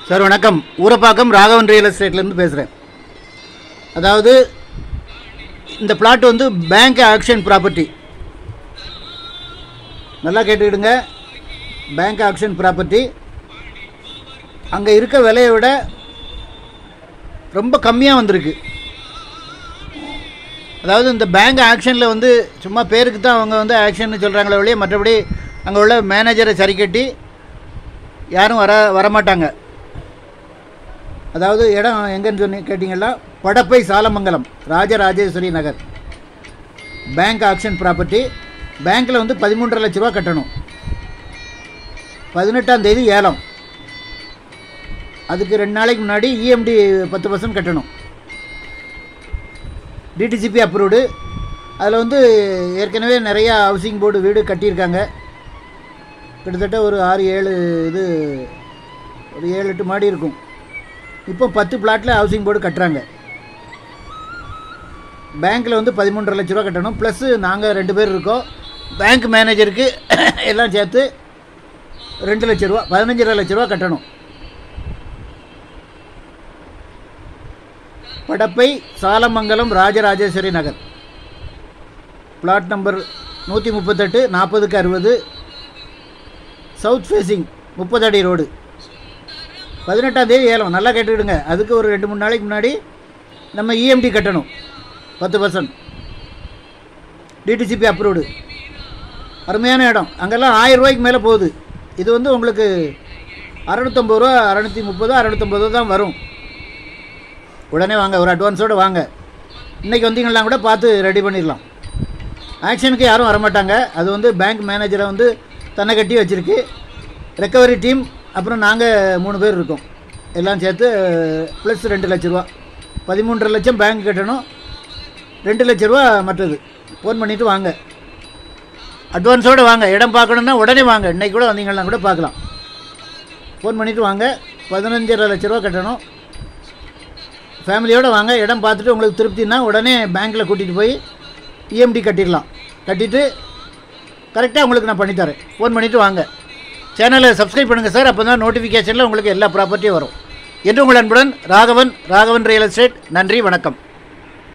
sir வணக்கம் Urapakkam Raghavan real எஸ்டேட்லேருந்து பேசுகிறேன் அதாவது இந்த பிளாட் வந்து பேங்க் ஆக்ஷன் ப்ராப்பர்ட்டி நல்லா கேட்டுக்கிடுங்க பேங்க் ஆக்ஷன் ப்ராப்பர்ட்டி அங்கே இருக்க விலையை விட ரொம்ப கம்மியாக வந்திருக்கு அதாவது இந்த பேங்க் ஆக்ஷனில் வந்து சும்மா பேருக்கு தான் அவங்க வந்து ஆக்ஷன் சொல்கிறாங்களே ஒழிய மற்றபடி அங்கே உள்ள மேனேஜரை சரி கட்டி யாரும் வர வரமாட்டாங்க அதாவது இடம் எங்கன்னு சொன்னி கேட்டிங்கன்னா Padappai Salamangalam Rajarajeswari Nagar bank auction property பேங்க்கில் வந்து பதிமூன்றரை லட்ச ரூபா கட்டணும் பதினெட்டாம் தேதி ஏலம் அதுக்கு ரெண்டு நாளைக்கு முன்னாடி இஎம்டி பத்து பர்சன்ட் கட்டணும் டிடிசிபி அப்ரூவ்டு அதில் வந்து ஏற்கனவே நிறையா ஹவுசிங் போர்டு வீடு கட்டியிருக்காங்க கிட்டத்தட்ட ஒரு ஆறு ஏழு இது ஒரு ஏழு எட்டு மாடி இருக்கும் இப்போ பத்து பிளாட்டில் ஹவுசிங் போர்டு கட்டுறாங்க பேங்க்கில் வந்து பதிமூன்றரை லட்ச ரூபா கட்டணும் ப்ளஸ்ஸு நாங்கள் ரெண்டு பேர் இருக்கோம் பேங்க் மேனேஜருக்கு எல்லாம் சேர்த்து ரெண்டு லட்ச ரூபா பதினஞ்சரை லட்ச ரூபா கட்டணும் படப்பை சாலமங்கலம் ராஜராஜேஸ்வரி நகர் பிளாட் நம்பர் நூற்றி முப்பத்தெட்டு நாற்பதுக்கு அறுபது சவுத் ஃபேஸிங் முப்பது அடி ரோடு பதினெட்டாம் தேதி ஏலம் நல்லா கேட்டுக்கிடுங்க அதுக்கு ஒரு ரெண்டு மூணு நாளைக்கு முன்னாடி நம்ம இஎம்டி கட்டணும் பத்து பர்சன்ட் டிடிசிபி அப்ரூவ்டு அருமையான இடம் அங்கெல்லாம் ஆயிரம் ரூபாய்க்கு மேலே போகுது இது வந்து உங்களுக்கு அறநூற்றம்பது ரூபா அறநூற்றி முப்பது அறநூற்றம்பது ரூபா தான் வரும் உடனே வாங்க ஒரு அட்வான்ஸோடு வாங்க இன்றைக்கி வந்தீங்கன்னா கூட பார்த்து ரெடி பண்ணிடலாம் ஆக்ஷனுக்கு யாரும் வரமாட்டாங்க அது வந்து பேங்க் மேனேஜரை வந்து தன்னை கட்டி வச்சுருக்கு ரெக்கவரி டீம் அப்புறம் நாங்கள் மூணு பேர் இருக்கோம் எல்லாம் சேர்த்து ப்ளஸ் ரெண்டு லட்ச ரூபா பதிமூன்றரை லட்சம் பேங்க் கட்டணும் ரெண்டு லட்ச ரூபா மற்றது ஃபோன் பண்ணிவிட்டு வாங்க அட்வான்ஸோடு வாங்க இடம் பார்க்கணுன்னா உடனே வாங்க இன்றைக்கி கூட வந்தீங்கன்னா கூட பார்க்கலாம் ஃபோன் பண்ணிவிட்டு வாங்க பதினஞ்சரை லட்ச ரூபா கட்டணும் ஃபேமிலியோடு வாங்க இடம் பார்த்துட்டு உங்களுக்கு திருப்தினா உடனே பேங்க்கில் கூட்டிகிட்டு போய் இஎம்டி கட்டிடலாம் கட்டிட்டு கரெக்டாக உங்களுக்கு நான் பண்ணித்தரேன் ஃபோன் பண்ணிவிட்டு வாங்க சேனலை சப்ஸ்கிரைப் பண்ணுங்கள் சார் அப்போ தான் நோட்டிஃபிகேஷனில் உங்களுக்கு எல்லா ப்ராப்பர்ட்டியும் வரும் என்று உங்கள் அன்புடன் ராகவன் ராகவன் ரியல் எஸ்டேட் நன்றி வணக்கம்